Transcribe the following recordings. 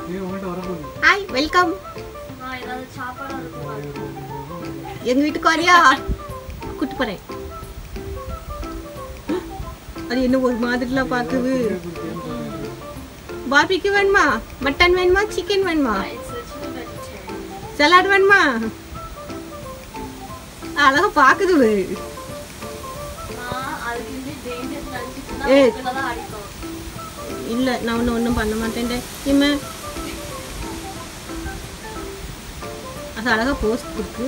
Hi welcome நான் ஏதாவது சாப்பாடு இருக்கும் எங்க வீட்டுக்கு வரியா கூட்டு போறேன் அது என்ன ஒரு மாதிரிலாம் பார்க்குது பார்பிக்கு வேணுமா மட்டன் வேணுமா சிக்கன் வேணுமா இட்ஸ் ஆக்சுவலி வெஜிடேரியன் சலாட் வேணுமா அழகா பாக்குது நான் அதுக்கு வந்து டேஞ்சர் நினச்சிட்டு ஏய். தான் தான் அடிக்கும் இல்ல நான் ஒன்றும் ஒன்றும் பண்ண மாட்டேன் இம்ம அது அழகா போஸ்ட் இருக்கு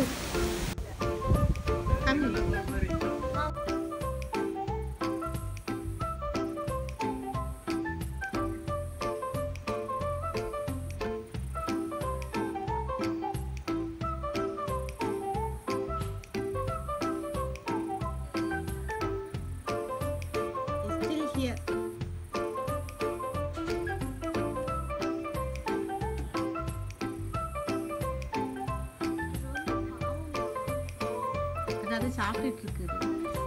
Still here. அதாவது சாப்பிட்டுட்டு இருக்குது